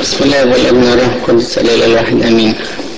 بسم الله والابن والروح القدس الاله الواحد امين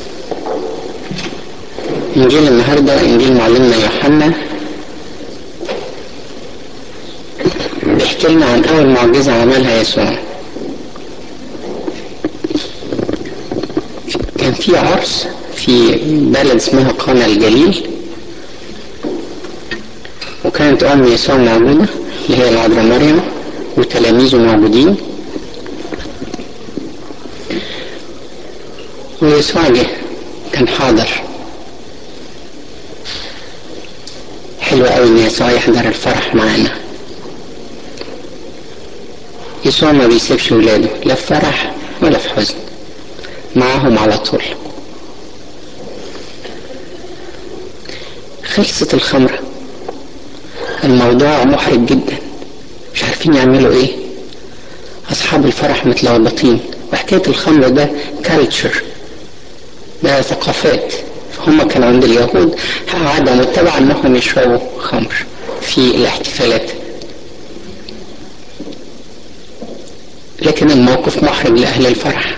انجيل النهارده انجيل معلمنا يوحنا بيحكي لنا عن اول معجزه عملها يسوع كان في عرس في بلد اسمها قانا الجليل وكانت ام يسوع موجوده اللي هي العذراء مريم وتلاميذه موجودين ويسوع جه كان حاضر حلو قوي ان يسوع يحضر الفرح معانا يسوع ما بيسيبش ولاده لا في فرح ولا في حزن معاهم على طول خلصت الخمرة الموضوع محرج جدا مش عارفين يعملوا ايه اصحاب الفرح متلخبطين وحكاية الخمر ده كالتشر ده ثقافات فهم كانوا عند اليهود عادة متبعة انهم يشربوا خمر في الاحتفالات لكن الموقف محرج لأهل الفرح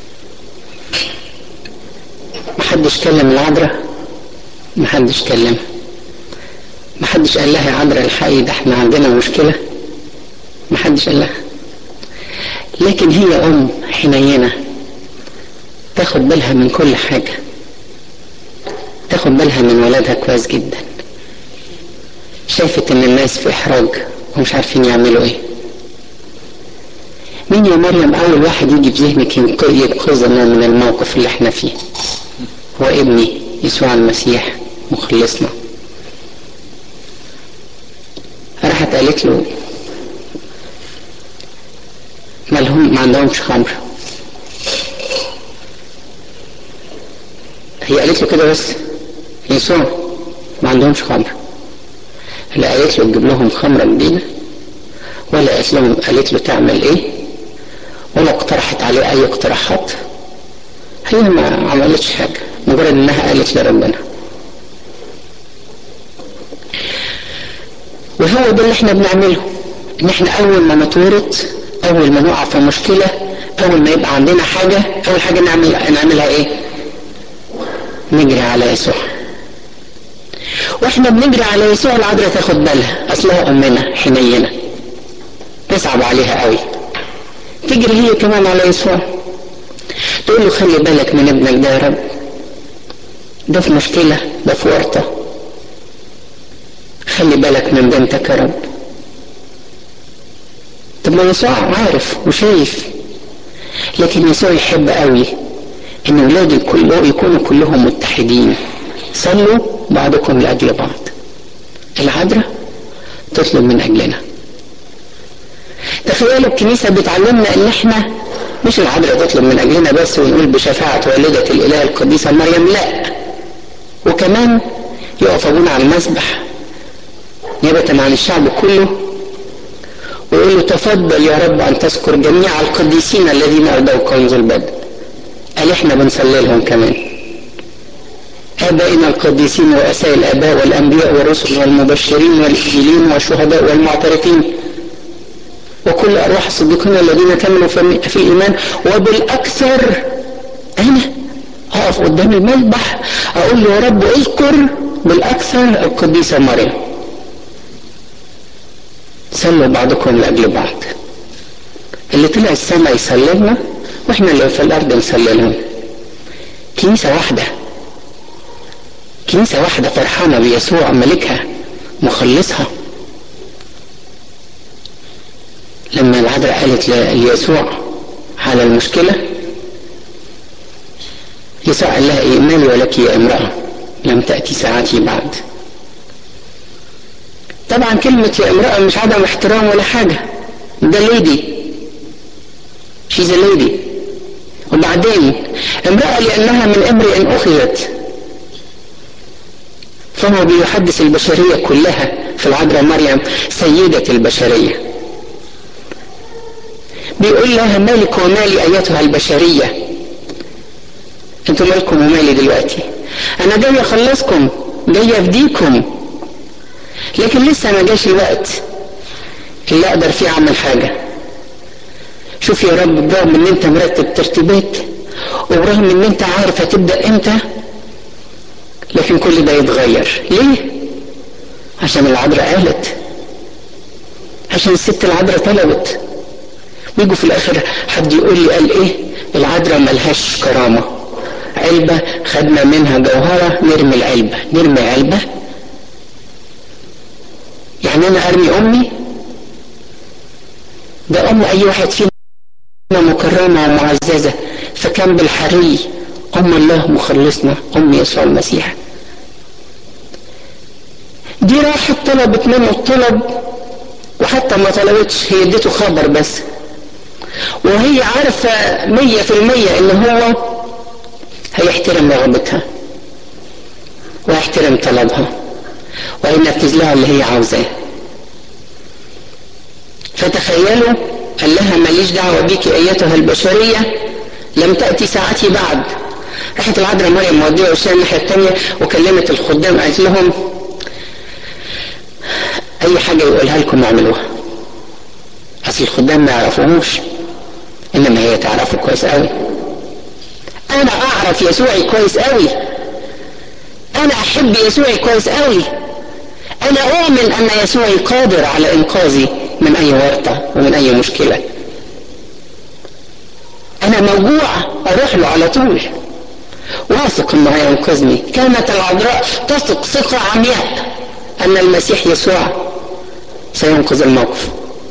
محدش كلم العذراء محدش كلم محدش قال لها يا عذراء الحقي ده احنا عندنا مشكلة محدش قال لها لكن هي أم حنينة تاخد بالها من كل حاجة تاخد بالها من ولادها كويس جدا شافت ان الناس في احراج ومش عارفين يعملوا ايه مين يا مريم اول واحد يجي في ذهنك ينقذنا من الموقف اللي احنا فيه هو ابني يسوع المسيح مخلصنا راحت قالت له مالهم ما عندهمش خمر هي قالت له كده بس يسوع ما عندهمش خمر لا قالت له تجيب لهم خمرة جديدة ولا قالت لهم قالت له تعمل ايه ولا اقترحت عليه اي اقتراحات هي ما عملتش حاجة مجرد انها قالت لربنا وهو ده اللي احنا بنعمله ان احنا اول ما نتورط اول ما نقع في مشكلة اول ما يبقى عندنا حاجة اول حاجة نعمل نعملها ايه نجري على يسوع واحنا بنجري على يسوع العذراء تاخد بالها اصلها امنا حنينه تصعب عليها قوي تجري هي كمان على يسوع تقول له خلي بالك من ابنك ده يا رب ده في مشكلة ده في ورطة خلي بالك من بنتك يا رب طب ما يسوع عارف وشايف لكن يسوع يحب قوي ان ولاده كله يكونوا كلهم متحدين صلوا بعضكم لاجل بعض العذراء تطلب من اجلنا تخيلوا الكنيسة بتعلمنا ان احنا مش العذراء تطلب من اجلنا بس ونقول بشفاعة والدة الاله القديسة مريم لا وكمان يقف ابونا على المسبح نيابة عن الشعب كله ويقول له تفضل يا رب ان تذكر جميع القديسين الذين ارضوا كنز البدء قال احنا بنصلي لهم كمان آبائنا القديسين ورؤساء الآباء والأنبياء والرسل والمبشرين والإنجيلين والشهداء والمعترفين وكل أرواح الصديقين الذين كملوا في الإيمان وبالأكثر أنا أقف قدام المذبح أقول له يا رب اذكر بالأكثر القديسة مريم صلوا بعضكم لأجل بعض اللي طلع السماء يسلمنا واحنا اللي في الارض نصلي لهم كنيسة واحدة كنيسة واحدة فرحانة بيسوع ملكها مخلصها لما العذراء قالت ليسوع على المشكلة يسوع قال لها ايه مالي ولك يا امرأة لم تأتي ساعتي بعد طبعا كلمة يا امرأة مش عدم احترام ولا حاجة ده ليدي شيز ليدي وبعدين امرأة لأنها من امرئ أخذت فهو بيحدث البشرية كلها في العذراء مريم سيدة البشرية بيقول لها مالك ومالي أيتها البشرية انتوا مالكم ومالي دلوقتي انا جاي اخلصكم جاي افديكم لكن لسه ما جاش الوقت اللي اقدر فيه اعمل حاجه شوف يا رب برغم ان انت مرتب ترتيبات وبرغم ان انت عارف هتبدا امتى لكن كل ده يتغير ليه عشان العذراء قالت عشان الست العذراء طلبت ويجوا في الاخر حد يقول لي قال ايه العذراء ملهاش كرامه علبه خدنا منها جوهره نرمي العلبه نرمي علبه يعني انا ارمي امي ده ام اي واحد فينا مكرمه ومعززه فكان بالحري ام الله مخلصنا ام يسوع المسيح دي راحت طلبت منه الطلب وحتى ما طلبتش هي اديته خبر بس وهي عارفة مية في المية ان هو هيحترم رغبتها ويحترم طلبها وينفذ لها اللي هي عاوزاه فتخيلوا قال لها ماليش دعوة بيك أيتها البشرية لم تأتي ساعتي بعد راحت العذراء مريم مودية وشها الناحية التانية وكلمت الخدام قالت لهم أي حاجة يقولها لكم اعملوها أصل الخدام ما يعرفوهوش إنما هي تعرفه كويس قوي أنا أعرف يسوعي كويس قوي أنا أحب يسوعي كويس قوي أنا أؤمن أن يسوعي قادر على إنقاذي من أي ورطة ومن أي مشكلة أنا موجوع أروح له على طول واثق أنه هينقذني كانت العذراء تثق ثقة عمياء أن المسيح يسوع سينقذ الموقف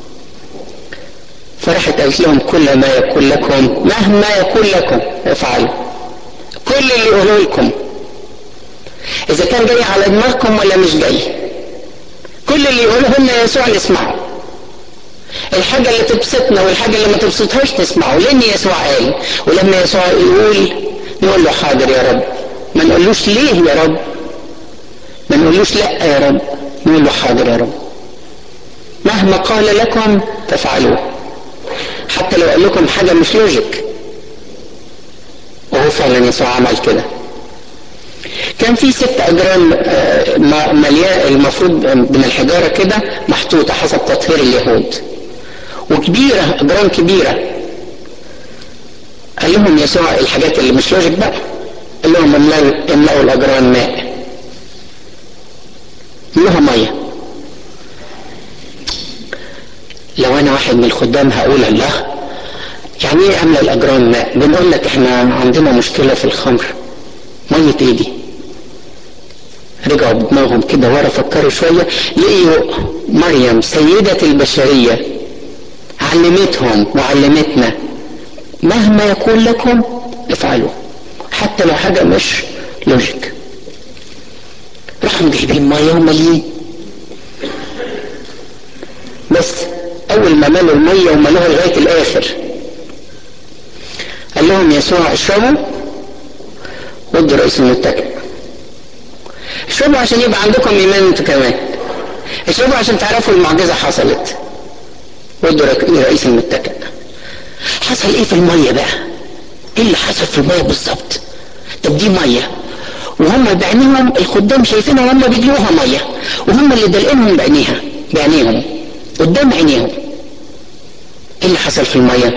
فرحت قالت لهم كل ما يكون لكم مهما يكون لكم افعلوا كل اللي يقولوا لكم اذا كان جاي على دماغكم ولا مش جاي كل اللي يقوله لنا يسوع نسمعه الحاجة اللي تبسطنا والحاجة اللي ما تبسطهاش نسمعه لأن يسوع قال ولما يسوع يقول نقول له حاضر يا رب ما نقولوش ليه يا رب ما نقولوش لا يا رب نقول له حاضر يا رب مهما قال لكم تفعلوه حتى لو قال لكم حاجة مش لوجيك وهو فعلا يسوع عمل كده كان في ست أجرام مليان المفروض من الحجارة كده محطوطة حسب تطهير اليهود وكبيرة أجرام كبيرة قال لهم يسوع الحاجات اللي مش لوجيك بقى قال لهم املأوا املأوا الأجرام ماء ملوها مية لو أنا واحد من الخدام هقول الله يعني ايه املأ الأجرام ماء بنقول لك احنا عندنا مشكلة في الخمر مية ايه دي رجعوا بدماغهم كده ورا فكروا شوية لقيوا مريم سيدة البشرية علمتهم وعلمتنا مهما يكون لكم افعلوا حتى لو حاجة مش لوجيك راحوا جايبين مية ومالين بس أول ما ملوا المية وملوها لغاية الآخر قال لهم يسوع اشربوا ودوا رئيس المتكئ اشربوا عشان يبقى عندكم ايمان انتوا كمان اشربوا عشان تعرفوا المعجزة حصلت ودوا رئيس المتكئ حصل ايه في المية بقى ايه اللي حصل في المية بالظبط طب دي مية وهم بعينيهم الخدام شايفينها وهم بيجيبوها مية وهم اللي دلقينهم بعينيها بعينيهم قدام عينيهم ايه اللي حصل في المية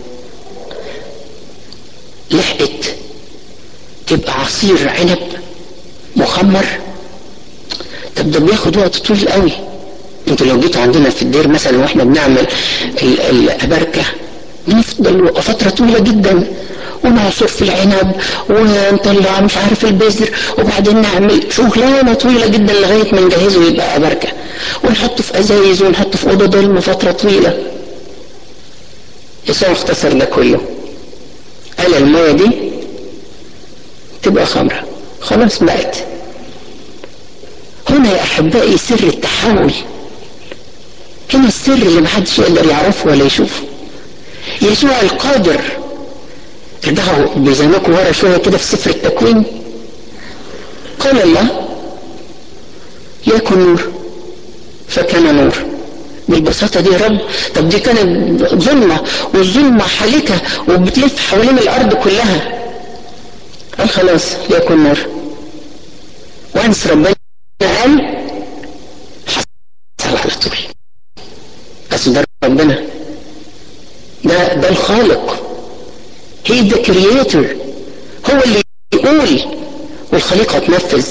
لحقت تبقى عصير عنب مخمر طب ده بياخد وقت طويل قوي انتوا لو جيتوا عندنا في الدير مثلا واحنا بنعمل الابركه بنفضل فتره طويله جدا ونعصر في العنب ونطلع مش عارف البذر وبعدين نعمل شغلانه طويله جدا لغايه ما نجهزه ويبقى ابركه ونحطه في ازايز ونحطه في اوضه ضلمه فتره طويله يسوع اختصر ده كله قال الميه دي تبقى خمره خلاص بقت هنا يا احبائي سر التحول هنا السر اللي محدش يقدر يعرفه ولا يشوفه يسوع القادر ارجعوا بزمانكم ورا شويه كده في سفر التكوين قال الله يكن نور فكان نور بالبساطه دي يا رب طب دي كانت ظلمه والظلمه حالكه وبتلف حوالين الارض كلها قال خلاص يكن نور وانس ربنا قال حصل على طول بس ده ربنا ده ده الخالق he is the creator هو اللي يقول والخليقة تنفذ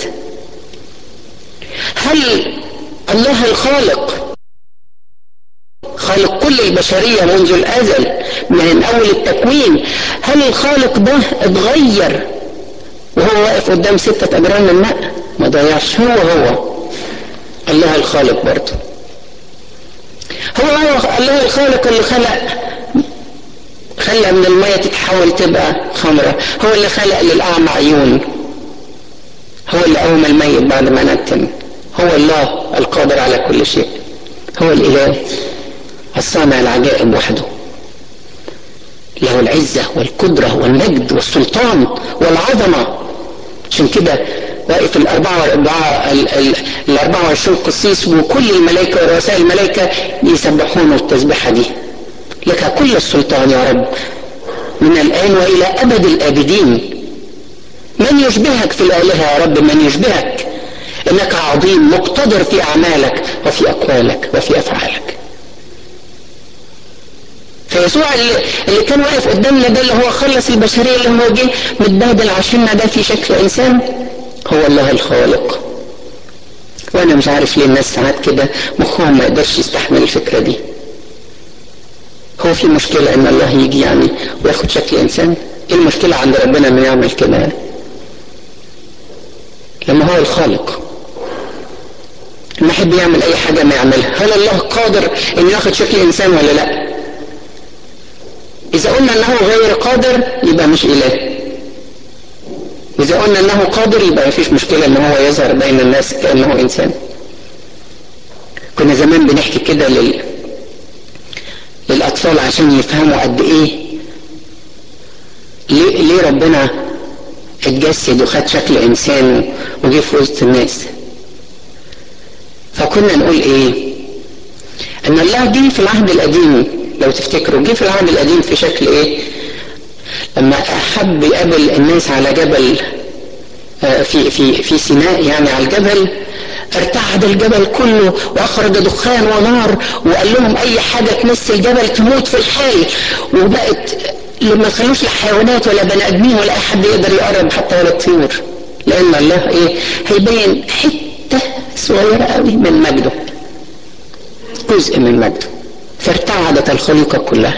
هل الله الخالق خالق كل البشرية منذ الأزل من أول التكوين هل الخالق ده اتغير وهو واقف قدام ستة أجرام الماء ما ضيعش هو هو الله الخالق برضه هو هو الله الخالق اللي خلق خلى من المية تتحول تبقى خمرة هو اللي خلق للأعمى عيون هو اللي قوم الميت بعد ما نتن هو الله القادر على كل شيء هو الإله الصانع العجائب وحده له العزة والقدرة والمجد والسلطان والعظمة عشان كده واقف الأربعة والأربعة الأربعة وعشرين قسيس وكل الملائكة ورؤساء الملائكة يسبحون التسبيحة دي لك كل السلطان يا رب من الآن وإلى أبد الآبدين من يشبهك في الآلهة يا رب من يشبهك إنك عظيم مقتدر في أعمالك وفي أقوالك وفي أفعالك فيسوع اللي, اللي كان واقف قدامنا ده اللي هو خلص البشرية اللي هو جه متبهدل عشاننا ده في شكل إنسان هو الله الخالق وأنا مش عارف ليه الناس ساعات كده مخهم ما يقدرش يستحمل الفكرة دي هو في مشكلة إن الله يجي يعني وياخد شكل إنسان إيه المشكلة عند ربنا إنه يعمل كده لما هو الخالق لما يحب يعمل أي حاجة ما يعملها هل الله قادر إنه ياخد شكل إنسان ولا لأ؟ إذا قلنا أنه غير قادر يبقى مش إله إذا قلنا أنه قادر يبقى مفيش مشكلة أن هو يظهر بين الناس كأنه إنسان كنا زمان بنحكي كده لل... للأطفال عشان يفهموا قد إيه ليه, ليه ربنا اتجسد وخد شكل إنسان وجه في وسط الناس فكنا نقول إيه أن الله جه في العهد القديم لو تفتكروا جه في العهد القديم في شكل ايه لما حب يقابل الناس على جبل في في في سيناء يعني على الجبل ارتعد الجبل كله واخرج دخان ونار وقال لهم اي حاجه تمس الجبل تموت في الحال وبقت ما تخلوش لا حيوانات ولا بني ادمين ولا اي حد يقدر يقرب حتى ولا الطيور لان الله ايه هيبين حته صغيره قوي من مجده جزء من مجده فارتعدت الخليقة كلها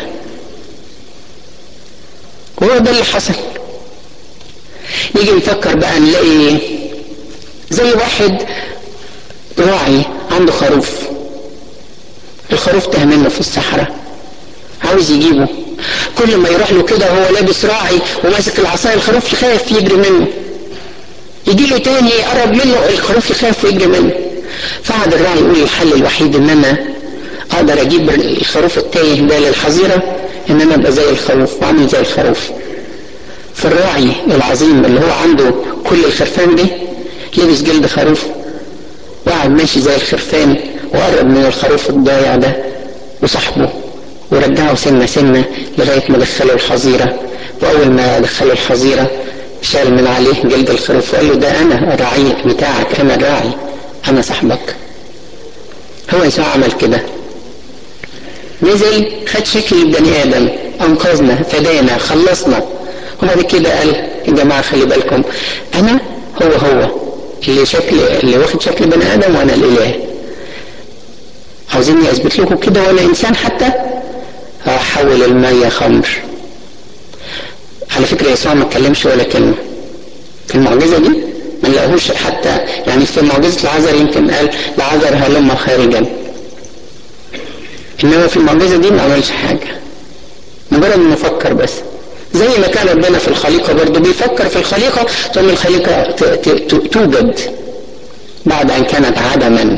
وهو ده اللي حصل نيجي نفكر بقى نلاقي زي واحد راعي عنده خروف الخروف تاه منه في الصحراء عاوز يجيبه كل ما يروح له كده وهو لابس راعي وماسك العصايه الخروف يخاف يجري منه يجي له تاني يقرب منه الخروف يخاف ويجري منه فقعد الراعي يقول الحل الوحيد ان انا اقدر اجيب الخروف التايه ده للحظيره ان انا ابقى زي الخروف واعمل زي الخروف فالراعي العظيم اللي هو عنده كل الخرفان دي لبس جلد خروف وقعد ماشي زي الخرفان وقرب من الخروف الضايع ده وصاحبه ورجعه سنة سنة لغاية ما دخله الحظيرة وأول ما دخله الحظيرة شال من عليه جلد الخروف وقال له ده أنا الرعي بتاعك أنا الراعي أنا صاحبك هو يسوع عمل كده نزل خد شكل البني ادم انقذنا فدانا خلصنا وبعد كده قال يا جماعه خلي بالكم انا هو هو اللي شكل اللي واخد شكل بني ادم وانا الاله عاوزيني اثبت لكم كده وانا انسان حتى هحول المية خمر على فكرة يسوع ما اتكلمش ولا كلمة في المعجزة دي ما لقاهوش حتى يعني في معجزة العذر يمكن قال العذر هلم خارجا انما في المعجزه دي ما عملش حاجه مجرد انه فكر بس زي ما كان ربنا في الخليقه برضه بيفكر في الخليقه ثم الخليقه توجد بعد ان كانت عدما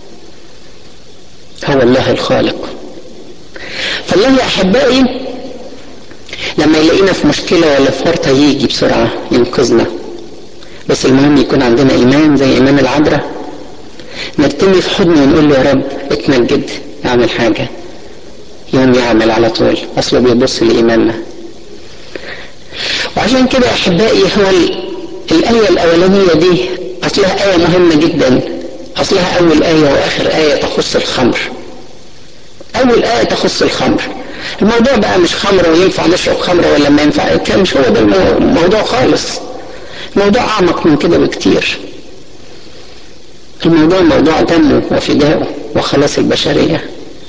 هو الله الخالق فالله يا احبائي لما يلاقينا في مشكله ولا في ورطه يجي بسرعه ينقذنا بس المهم يكون عندنا ايمان زي ايمان العذراء نرتمي في حضنه ونقول له يا رب اتمجد يعمل حاجة يوم يعمل على طول أصله بيبص لإيماننا وعشان كده أحبائي هو الآية الأولانية دي أصلها آية مهمة جدا أصلها أول آية وآخر آية تخص الخمر أول آية تخص الخمر الموضوع بقى مش خمر وينفع نشرب خمر ولا ما ينفع كان مش هو ده الموضوع خالص الموضوع اعمق من كده بكتير الموضوع موضوع دمه وفدائه وخلاص البشريه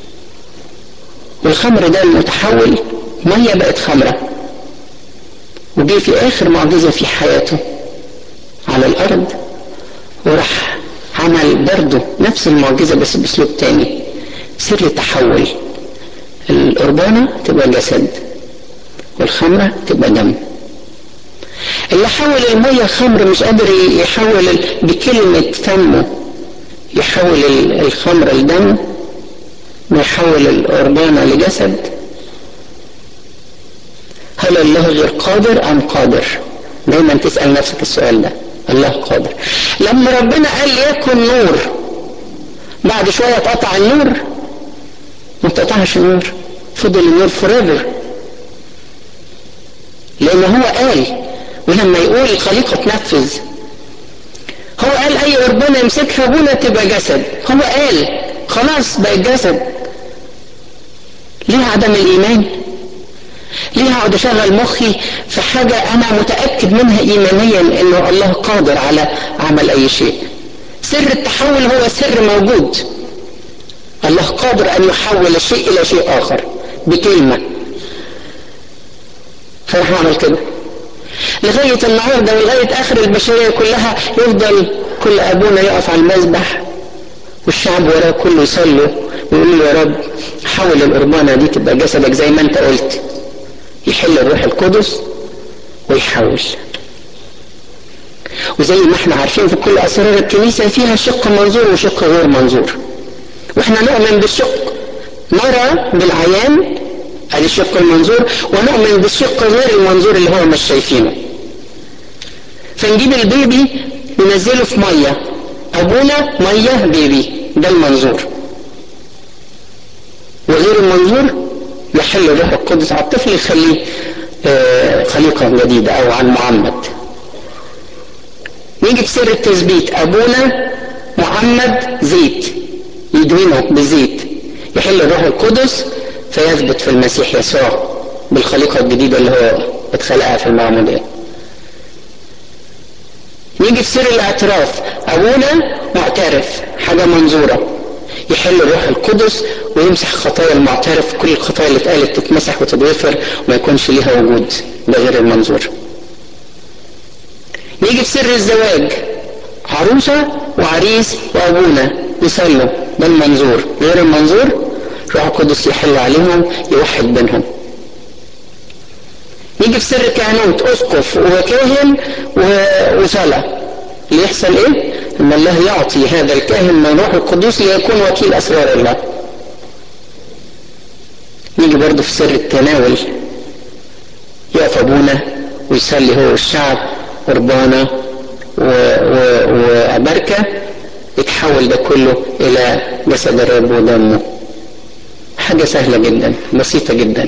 والخمر ده المتحول ميه بقت خمره وجه في اخر معجزه في حياته على الارض وراح عمل برضه نفس المعجزه بس باسلوب تاني سر تحول القربانة تبقى جسد والخمرة تبقى دم اللي حول المية خمر مش قادر يحول بكلمة فمه يحول الخمر لدم ويحول القربانة لجسد هل الله غير قادر أم قادر دايما تسأل نفسك السؤال ده الله قادر لما ربنا قال يكن نور بعد شوية اتقطع النور ما اتقطعش النور فضل النور فوريفر لان هو قال ولما يقول الخليقه تنفذ هو قال اي قربانه يمسكها ابونا تبقى جسد هو قال خلاص بقت جسد ليه عدم الايمان ليه اقعد اشغل مخي في حاجه انا متاكد منها ايمانيا انه الله قادر على عمل اي شيء سر التحول هو سر موجود الله قادر ان يحول الشيء الى شيء اخر بكلمه فراح عمل كده لغاية النهاردة ولغاية آخر البشرية كلها يفضل كل أبونا يقف على المذبح والشعب وراه كله يصلوا ويقول له يا رب حول القربانة دي تبقى جسدك زي ما أنت قلت يحل الروح القدس ويحول وزي ما احنا عارفين في كل أسرار الكنيسة فيها شق منظور وشق غير منظور واحنا نؤمن بالشق نرى بالعيان ادي الشق المنظور ونؤمن بالشق غير المنظور اللي هو مش شايفينه فنجيب البيبي ننزله في ميه ابونا ميه بيبي ده المنظور وغير المنظور يحل الروح القدس على الطفل يخليه آه خليقه جديده او عن معمد نيجي في سر التثبيت ابونا محمد زيت يدهنه بزيت يحل الروح القدس فيثبت في المسيح يسوع بالخليقة الجديدة اللي هو اتخلقها في المعمودية نيجي في سر الاعتراف أبونا معترف حاجة منظورة يحل الروح القدس ويمسح خطايا المعترف كل الخطايا اللي اتقالت تتمسح وتتغفر وما يكونش ليها وجود ده غير المنظور نيجي في سر الزواج عروسة وعريس وأبونا يصلوا ده المنظور غير المنظور روح القدس يحل عليهم يوحد بينهم يجي في سر كهنوت اسقف وكاهن وصلاه اللي يحصل ايه؟ ان الله يعطي هذا الكاهن من روح القدس ليكون وكيل اسرار الله. يجي برضه في سر التناول يقف ابونا ويصلي هو والشعب قربانه وبركه يتحول ده كله الى جسد الرب ودمه. حاجة سهلة جدا بسيطة جدا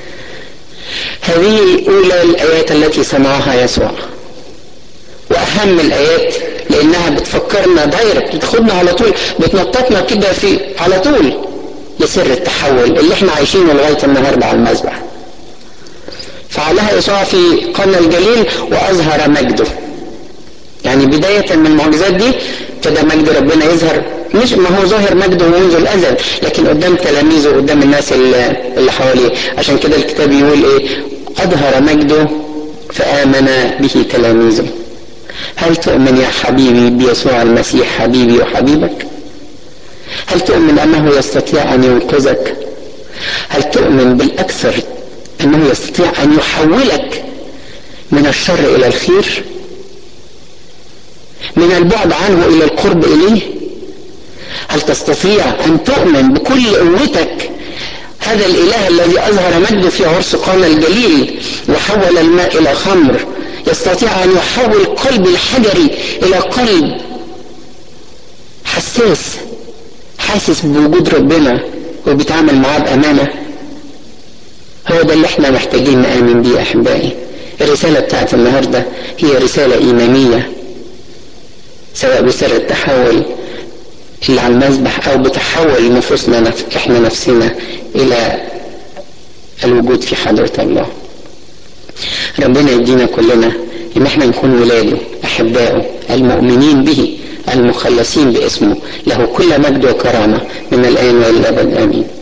هذه أولى الآيات التي سمعها يسوع وأهم الآيات لأنها بتفكرنا دايركت بتاخدنا على طول بتنططنا كده في على طول لسر التحول اللي احنا عايشينه لغاية النهاردة على المذبح فعلها يسوع في قرن الجليل وأظهر مجده يعني بداية من المعجزات دي ابتدى مجد ربنا يظهر مش ما هو ظاهر مجده منذ الازل لكن قدام تلاميذه قدام الناس اللي حواليه عشان كده الكتاب يقول ايه اظهر مجده فامن به تلاميذه هل تؤمن يا حبيبي بيسوع المسيح حبيبي وحبيبك هل تؤمن انه يستطيع ان ينقذك هل تؤمن بالاكثر انه يستطيع ان يحولك من الشر الى الخير من البعد عنه الى القرب اليه هل تستطيع ان تؤمن بكل قوتك هذا الاله الذي اظهر مجده في عرس قانا الجليل وحول الماء الى خمر يستطيع ان يحول قلب الحجري الى قلب حساس حاسس بوجود ربنا وبيتعامل معاه بامانه هو ده اللي احنا محتاجين نامن بيه احبائي الرساله بتاعت النهارده هي رساله ايمانيه سواء بسر التحول اللي على المذبح او بتحول نفوسنا نف... احنا نفسنا الى الوجود في حضرة الله ربنا يدينا كلنا ان احنا نكون ولاده احبائه المؤمنين به المخلصين باسمه له كل مجد وكرامة من الآن والأبد آمين